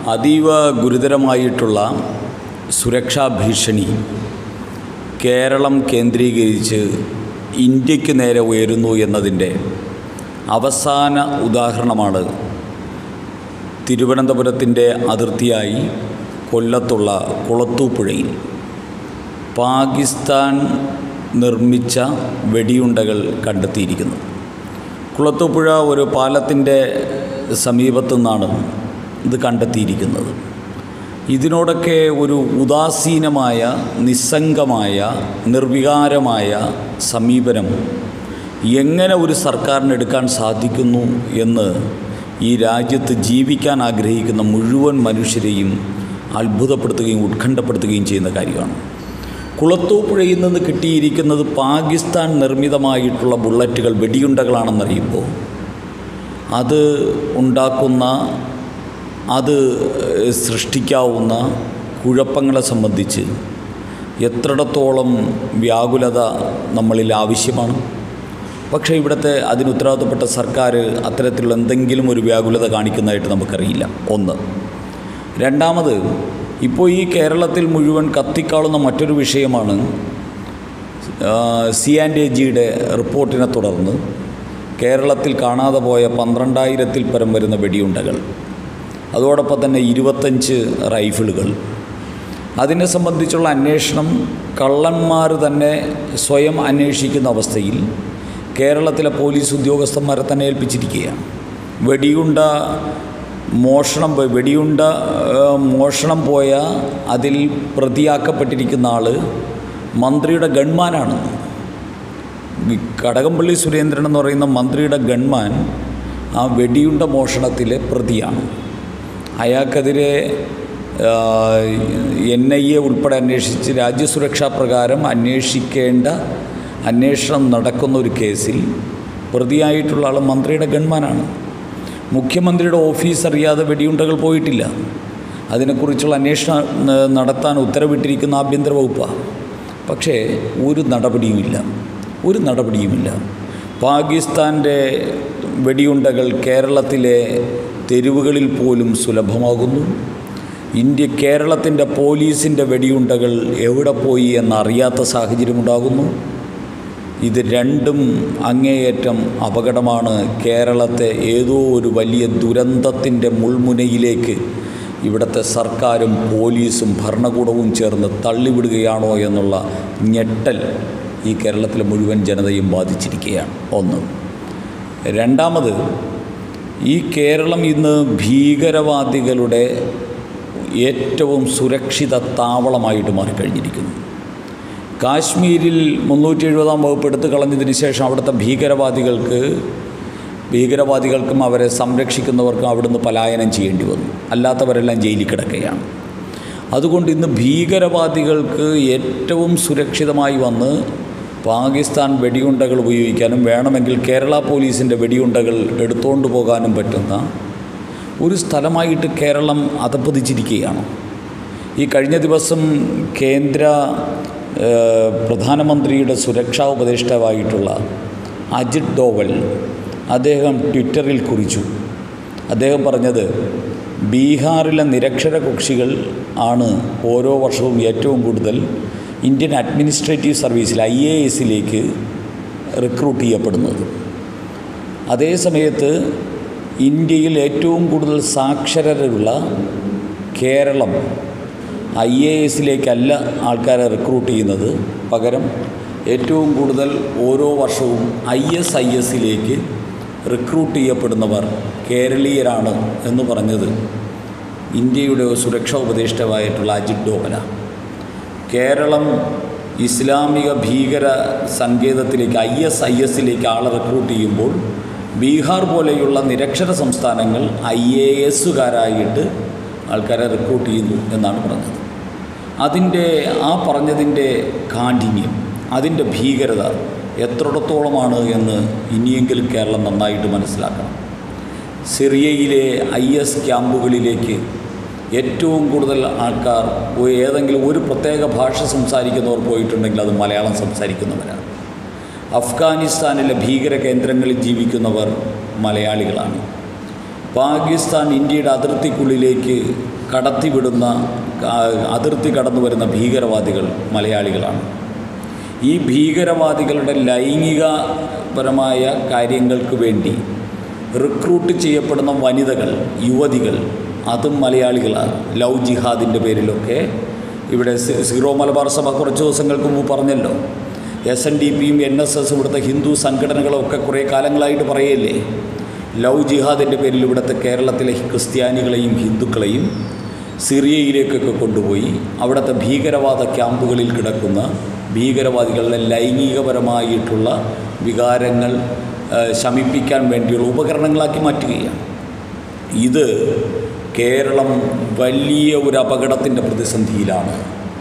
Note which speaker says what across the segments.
Speaker 1: അതീവ ഗുരുതരമായിട്ടുള്ള സുരക്ഷാ ഭീഷണി കേരളം കേന്ദ്രീകരിച്ച് ഇന്ത്യക്ക് നേരെ ഉയരുന്നു എന്നതിൻ്റെ അവസാന ഉദാഹരണമാണ് തിരുവനന്തപുരത്തിൻ്റെ അതിർത്തിയായി കൊല്ലത്തുള്ള കുളത്തൂപ്പുഴയിൽ പാകിസ്ഥാൻ നിർമ്മിച്ച വെടിയുണ്ടകൾ കണ്ടെത്തിയിരിക്കുന്നത് കുളത്തൂപ്പുഴ ഒരു പാലത്തിൻ്റെ സമീപത്തു നിന്നാണ് ഇത് കണ്ടെത്തിയിരിക്കുന്നത് ഇതിനോടൊക്കെ ഒരു ഉദാസീനമായ നിസ്സംഗമായ നിർവികാരമായ സമീപനം എങ്ങനെ ഒരു സർക്കാരിന് എടുക്കാൻ സാധിക്കുന്നു എന്ന് ഈ രാജ്യത്ത് ജീവിക്കാൻ ആഗ്രഹിക്കുന്ന മുഴുവൻ മനുഷ്യരെയും അത്ഭുതപ്പെടുത്തുകയും ഉത്കണ്ഠപ്പെടുത്തുകയും ചെയ്യുന്ന കാര്യമാണ് കുളത്തൂപ്പുഴയിൽ നിന്ന് കിട്ടിയിരിക്കുന്നത് പാകിസ്ഥാൻ നിർമ്മിതമായിട്ടുള്ള ബുള്ളറ്റുകൾ വെടിയുണ്ടകളാണെന്നറിയുമ്പോൾ അത് ഉണ്ടാക്കുന്ന അത് സൃഷ്ടിക്കാവുന്ന കുഴപ്പങ്ങളെ സംബന്ധിച്ച് എത്രത്തോളം വ്യാകുലത നമ്മളിൽ ആവശ്യമാണ് പക്ഷേ ഇവിടുത്തെ അതിന് ഉത്തരവാദിത്തപ്പെട്ട സർക്കാർ അത്തരത്തിലുള്ള എന്തെങ്കിലും ഒരു വ്യാകുലത കാണിക്കുന്നതായിട്ട് നമുക്കറിയില്ല ഒന്ന് രണ്ടാമത് ഇപ്പോൾ ഈ കേരളത്തിൽ മുഴുവൻ കത്തിക്കാളുന്ന മറ്റൊരു വിഷയമാണ് സി ആൻഡ് എ ജിയുടെ റിപ്പോർട്ടിനെ തുടർന്ന് കേരളത്തിൽ കാണാതെ പോയ പന്ത്രണ്ടായിരത്തിൽ പരം വരുന്ന വെടിയുണ്ടകൾ അതോടൊപ്പം തന്നെ ഇരുപത്തഞ്ച് റൈഫിളുകൾ അതിനെ സംബന്ധിച്ചുള്ള അന്വേഷണം കള്ളന്മാർ തന്നെ സ്വയം അന്വേഷിക്കുന്ന അവസ്ഥയിൽ കേരളത്തിലെ പോലീസ് ഉദ്യോഗസ്ഥന്മാരെ തന്നെ ഏൽപ്പിച്ചിരിക്കുകയാണ് വെടിയുണ്ട മോഷണം പോയി വെടിയുണ്ട ഏഹ്, മോഷണം പോയ അതിൽ പ്രതിയാക്കപ്പെട്ടിരിക്കുന്ന ആൾ മന്ത്രിയുടെ ഗൺമാനാണ് ഈ കടകംപള്ളി സുരേന്ദ്രൻ എന്ന് പറയുന്ന മന്ത്രിയുടെ ഗൺമാൻ ആ വെടിയുണ്ട മോഷണത്തിലെ പ്രതിയാണ് അയാൾക്കെതിരെ എൻ ഐ എ ഉൾപ്പെടെ അന്വേഷിച്ച് രാജ്യസുരക്ഷാ പ്രകാരം അന്വേഷിക്കേണ്ട അന്വേഷണം നടക്കുന്ന ഒരു കേസിൽ പ്രതിയായിട്ടുള്ള ആൾ മന്ത്രിയുടെ ഗൺമാനാണ് മുഖ്യമന്ത്രിയുടെ ഓഫീസ് അറിയാതെ വെടിയുണ്ടകൾ പോയിട്ടില്ല അതിനെക്കുറിച്ചുള്ള അന്വേഷണം ന- നടത്താൻ ഉത്തരവിട്ടിരിക്കുന്ന ആഭ്യന്തര വകുപ്പാണ് പക്ഷേ ഒരു നടപടിയുമില്ല ഒരു നടപടിയുമില്ല പാകിസ്ഥാൻ്റെ വെടിയുണ്ടകൾ കേരളത്തിലെ തെരുവുകളിൽ പോലും സുലഭമാകുന്നു ഇന്ത്യ കേരളത്തിൻ്റെ പോലീസിൻ്റെ വെടിയുണ്ടകൾ എവിടെ പോയി എന്നറിയാത്ത സാഹചര്യമുണ്ടാകുന്നു ഇത് രണ്ടും അങ്ങേയറ്റം അപകടമാണ് കേരളത്തെ ഏതോ ഒരു വലിയ ദുരന്തത്തിൻ്റെ മുൾമുനയിലേക്ക് ഇവിടുത്തെ സർക്കാരും പോലീസും ഭരണകൂടവും ചേർന്ന് തള്ളിവിടുകയാണോ എന്നുള്ള ഞെട്ടൽ ഈ കേരളത്തിലെ മുഴുവൻ ജനതയും ബാധിച്ചിരിക്കുകയാണ് ഒന്ന് രണ്ടാമത് ഈ കേരളം ഇന്ന് ഭീകരവാദികളുടെ ഏറ്റവും സുരക്ഷിത താവളമായിട്ട് മാറിക്കഴിഞ്ഞിരിക്കുന്നു കാശ്മീരിൽ മുന്നൂറ്റി എഴുപതാം വകുപ്പ് എടുത്തു കളഞ്ഞതിന് ശേഷം അവിടുത്തെ ഭീകരവാദികൾക്ക് ഭീകരവാദികൾക്കും അവരെ സംരക്ഷിക്കുന്നവർക്കും അവിടുന്ന് പലായനം ചെയ്യേണ്ടി വന്നു അല്ലാത്തവരെല്ലാം ജയിലിൽ കിടക്കുകയാണ് അതുകൊണ്ട് ഇന്ന് ഭീകരവാദികൾക്ക് ഏറ്റവും സുരക്ഷിതമായി വന്ന് പാകിസ്ഥാൻ വെടിയുണ്ടകൾ ഉപയോഗിക്കാനും വേണമെങ്കിൽ കേരള പോലീസിൻ്റെ വെടിയുണ്ടകൾ എടുത്തുകൊണ്ട് പോകാനും പറ്റുന്ന ഒരു സ്ഥലമായിട്ട് കേരളം അധപ്പതിച്ചിരിക്കുകയാണ് ഈ കഴിഞ്ഞ ദിവസം കേന്ദ്ര ഏഹ്, പ്രധാനമന്ത്രിയുടെ സുരക്ഷാ ഉപദേഷ്ടാവായിട്ടുള്ള അജിത് ഡോവൽ അദ്ദേഹം ട്വിറ്ററിൽ കുറിച്ചു അദ്ദേഹം പറഞ്ഞത് ബീഹാറിലെ നിരക്ഷര കക്ഷികൾ ആണ് ഓരോ വർഷവും ഏറ്റവും കൂടുതൽ ഇന്ത്യൻ അഡ്മിനിസ്ട്രേറ്റീവ് സർവീസിൽ ഐ എ എസിലേക്ക് റിക്രൂട്ട് ചെയ്യപ്പെടുന്നത് അതേ സമയത്ത് ഇന്ത്യയിൽ ഏറ്റവും കൂടുതൽ സാക്ഷരരുള്ള കേരളം ഐ എ എസിലേക്കല്ല ആൾക്കാരെ റിക്രൂട്ട് ചെയ്യുന്നത് പകരം ഏറ്റവും കൂടുതൽ ഓരോ വർഷവും ഐ എസ് ഐ എസിലേക്ക് റിക്രൂട്ട് ചെയ്യപ്പെടുന്നവർ കേരളീയരാണ് എന്ന് പറഞ്ഞത് ഇന്ത്യയുടെ സുരക്ഷാ ഉപദേഷ്ടാവായിട്ടുള്ള അജിത് ഡോവല കേരളം ഇസ്ലാമിക ഭീകര സങ്കേതത്തിലേക്ക് ഐ എസ് ഐ എസിലേക്ക് ആളെ റിക്രൂട്ട് ചെയ്യുമ്പോൾ ബീഹാർ പോലെയുള്ള നിരക്ഷര സംസ്ഥാനങ്ങൾ ഐ എ എസുകാരായിട്ട് ആൾക്കാരെ റിക്രൂട്ട് ചെയ്യുന്നു എന്നാണ് പറഞ്ഞത് അതിൻ്റെ ആ പറഞ്ഞതിൻ്റെ കാഠിന്യം അതിൻ്റെ ഭീകരത എത്രത്തോളമാണ് എന്ന് ഇനിയെങ്കിലും കേരളം നന്നായിട്ട് മനസ്സിലാക്കണം സിറിയയിലെ ഐ എസ് ക്യാമ്പുകളിലേക്ക് ഏറ്റവും കൂടുതൽ ആൾക്കാർ ഒ- ഏതെങ്കിലും ഒരു പ്രത്യേക ഭാഷ സംസാരിക്കുന്നവർ പോയിട്ടുണ്ടെങ്കിൽ അത് മലയാളം സംസാരിക്കുന്നവരാണ് അഫ്ഗാനിസ്ഥാനിലെ ഭീകര കേന്ദ്രങ്ങളിൽ ജീവിക്കുന്നവർ മലയാളികളാണ് പാകിസ്ഥാൻ ഇന്ത്യയുടെ അതിർത്തിക്കുള്ളിലേക്ക് കടത്തിവിടുന്ന ആ, അതിർത്തി കടന്നു വരുന്ന ഭീകരവാദികൾ മലയാളികളാണ് ഈ ഭീകരവാദികളുടെ ലൈംഗികപരമായ കാര്യങ്ങൾക്ക് വേണ്ടി റിക്രൂട്ട് ചെയ്യപ്പെടുന്ന വനിതകൾ യുവതികൾ അതും മലയാളികളാണ് ലവ് ജിഹാദിൻ്റെ പേരിലൊക്കെ ഇവിടെ സി- സീറോ മലബാർ സഭ കുറച്ച് ദിവസങ്ങൾക്ക് മുമ്പ് പറഞ്ഞല്ലോ എസ് എൻ ഡി പിയും എൻ എസ് എസ് ഇവിടുത്തെ ഹിന്ദു സംഘടനകളും ഒക്കെ കുറേ കാലങ്ങളായിട്ട് പറയല്ലേ ലവ് ജിഹാദിൻ്റെ പേരിൽ ഇവിടുത്തെ കേരളത്തിലെ ക്രിസ്ത്യാനികളെയും ഹിന്ദുക്കളെയും സിറിയയിലേക്കൊക്കെ കൊണ്ടുപോയി അവിടുത്തെ ഭീകരവാദ ക്യാമ്പുകളിൽ കിടക്കുന്ന ഭീകരവാദികളുടെ ലൈംഗികപരമായിട്ടുള്ള വികാരങ്ങൾ ആ, ശമിപ്പിക്കാൻ വേണ്ടിയുള്ള ഉപകരണങ്ങളാക്കി മാറ്റുകയാണ് ഇത് കേരളം വലിയ ഒരു അപകടത്തിൻ്റെ പ്രതിസന്ധിയിലാണ്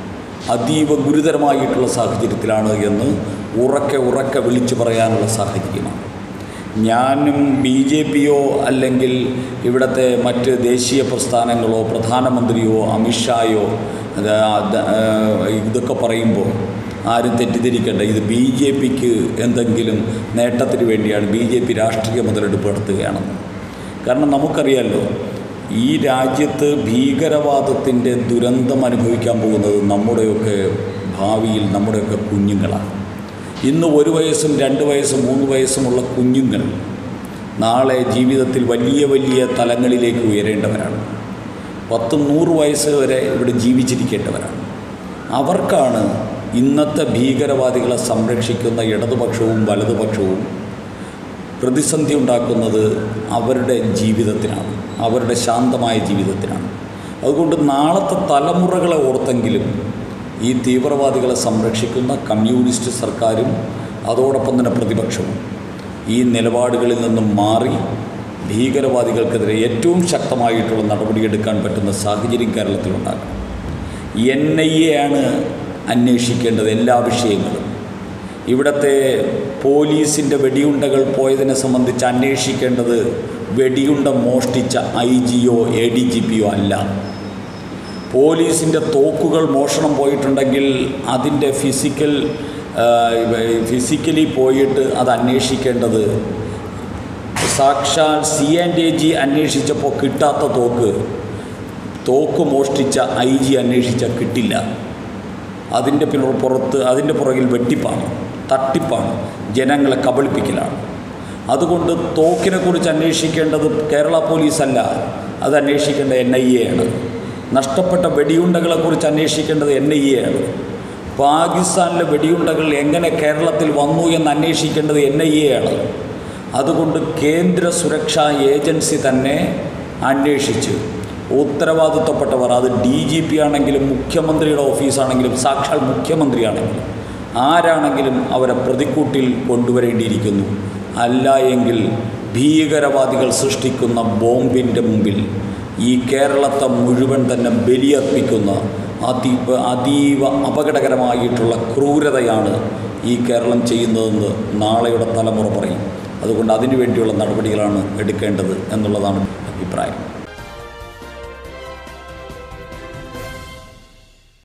Speaker 1: അതീവ ഗുരുതരമായിട്ടുള്ള സാഹചര്യത്തിലാണ് എന്ന് ഉറക്കെ ഉറക്കെ വിളിച്ചു പറയാനുള്ള സാഹചര്യമാണ് ഞാനും ബി ജെ പിയോ അല്ലെങ്കിൽ ഇവിടുത്തെ മറ്റ് ദേശീയ പ്രസ്ഥാനങ്ങളോ പ്രധാനമന്ത്രിയോ അമിത്ഷായോ അത് അത്, ആ, ഇതൊക്കെ പറയുമ്പോൾ ആരും തെറ്റിദ്ധരിക്കേണ്ട ഇത് ബി ജെ പിക്ക് എന്തെങ്കിലും നേട്ടത്തിന് വേണ്ടിയാണ് ബി ജെ പി രാഷ്ട്രീയ മുതലെടുപ്പ് നടത്തുകയാണെന്ന് കാരണം നമുക്കറിയാമല്ലോ ഈ രാജ്യത്ത് ഭീകരവാദത്തിൻ്റെ ദുരന്തം അനുഭവിക്കാൻ പോകുന്നത് നമ്മുടെയൊക്കെ ഭാവിയിൽ നമ്മുടെയൊക്കെ കുഞ്ഞുങ്ങളാണ് ഇന്ന് ഒരു വയസ്സും രണ്ട് വയസ്സും മൂന്ന് വയസ്സുമുള്ള കുഞ്ഞുങ്ങൾ നാളെ ജീവിതത്തിൽ വലിയ വലിയ തലങ്ങളിലേക്ക് ഉയരേണ്ടവരാണ് പത്തും നൂറ് വയസ്സ് വരെ ഇവിടെ ജീവിച്ചിരിക്കേണ്ടവരാണ് അവർക്കാണ് ഇന്നത്തെ ഭീകരവാദികളെ സംരക്ഷിക്കുന്ന ഇടതുപക്ഷവും വലതുപക്ഷവും പ്രതിസന്ധി ഉണ്ടാക്കുന്നത് അവരുടെ ജീവിതത്തിനാണ് അവരുടെ ശാന്തമായ ജീവിതത്തിനാണ് അതുകൊണ്ട് നാളത്തെ തലമുറകളെ ഓർത്തെങ്കിലും ഈ തീവ്രവാദികളെ സംരക്ഷിക്കുന്ന കമ്മ്യൂണിസ്റ്റ് സർക്കാരും അതോടൊപ്പം തന്നെ പ്രതിപക്ഷവും ഈ നിലപാടുകളിൽ നിന്നും മാറി ഭീകരവാദികൾക്കെതിരെ ഏറ്റവും ശക്തമായിട്ടുള്ള നടപടിയെടുക്കാൻ പറ്റുന്ന സാഹചര്യം കേരളത്തിലുണ്ടാകണം എൻ ഐ എ ആണ് അന്വേഷിക്കേണ്ടത് എല്ലാ വിഷയങ്ങളും ഇവിടുത്തെ പോലീസിൻ്റെ വെടിയുണ്ടകൾ പോയതിനെ സംബന്ധിച്ച് അന്വേഷിക്കേണ്ടത് വെടിയുണ്ട മോഷ്ടിച്ച ഐ ജിയോ എ ഡി ജി പിയോ അല്ല പോലീസിൻ്റെ തോക്കുകൾ മോഷണം പോയിട്ടുണ്ടെങ്കിൽ അതിൻ്റെ ഫിസിക്കൽ ഫിസിക്കലി പോയിട്ട് അത് അന്വേഷിക്കേണ്ടത് സാക്ഷാൽ സി ആൻഡ് എ ജി അന്വേഷിച്ചപ്പോൾ കിട്ടാത്ത തോക്ക് തോക്ക് മോഷ്ടിച്ച ഐ ജി അന്വേഷിച്ച കിട്ടില്ല അതിൻ്റെ പിന്നെ പുറത്ത് അതിൻ്റെ പുറകിൽ വെട്ടിപ്പാണ് തട്ടിപ്പാണ് ജനങ്ങളെ കബളിപ്പിക്കലാണ് അതുകൊണ്ട് തോക്കിനെക്കുറിച്ച് അന്വേഷിക്കേണ്ടത് കേരള പോലീസല്ല അത് അന്വേഷിക്കേണ്ട എൻ ഐ എ ആണ് നഷ്ടപ്പെട്ട വെടിയുണ്ടകളെക്കുറിച്ച് അന്വേഷിക്കേണ്ടത് എൻ ഐ എ ആണ് പാകിസ്ഥാനിലെ വെടിയുണ്ടകൾ എങ്ങനെ കേരളത്തിൽ വന്നു എന്ന് അന്വേഷിക്കേണ്ടത് എൻ ഐ എ ആണ് അതുകൊണ്ട് കേന്ദ്ര സുരക്ഷാ ഏജൻസി തന്നെ അന്വേഷിച്ച് ഉത്തരവാദിത്തപ്പെട്ടവർ അത് ഡി ജി പി ആണെങ്കിലും മുഖ്യമന്ത്രിയുടെ ഓഫീസാണെങ്കിലും സാക്ഷാൽ മുഖ്യമന്ത്രിയാണെങ്കിലും ആരാണെങ്കിലും അവരെ പ്രതിക്കൂട്ടിൽ കൊണ്ടുവരേണ്ടിയിരിക്കുന്നു അല്ല എങ്കിൽ ഭീകരവാദികൾ സൃഷ്ടിക്കുന്ന ബോംബിൻ്റെ മുമ്പിൽ ഈ കേരളത്തെ മുഴുവൻ തന്നെ ബലിയർപ്പിക്കുന്ന അതി അതീവ അപകടകരമായിട്ടുള്ള ക്രൂരതയാണ് ഈ കേരളം ചെയ്യുന്നതെന്ന് നാളെയുടെ തലമുറ പറയും അതുകൊണ്ട് അതിനു വേണ്ടിയുള്ള നടപടികളാണ് എടുക്കേണ്ടത് എന്നുള്ളതാണ് അഭിപ്രായം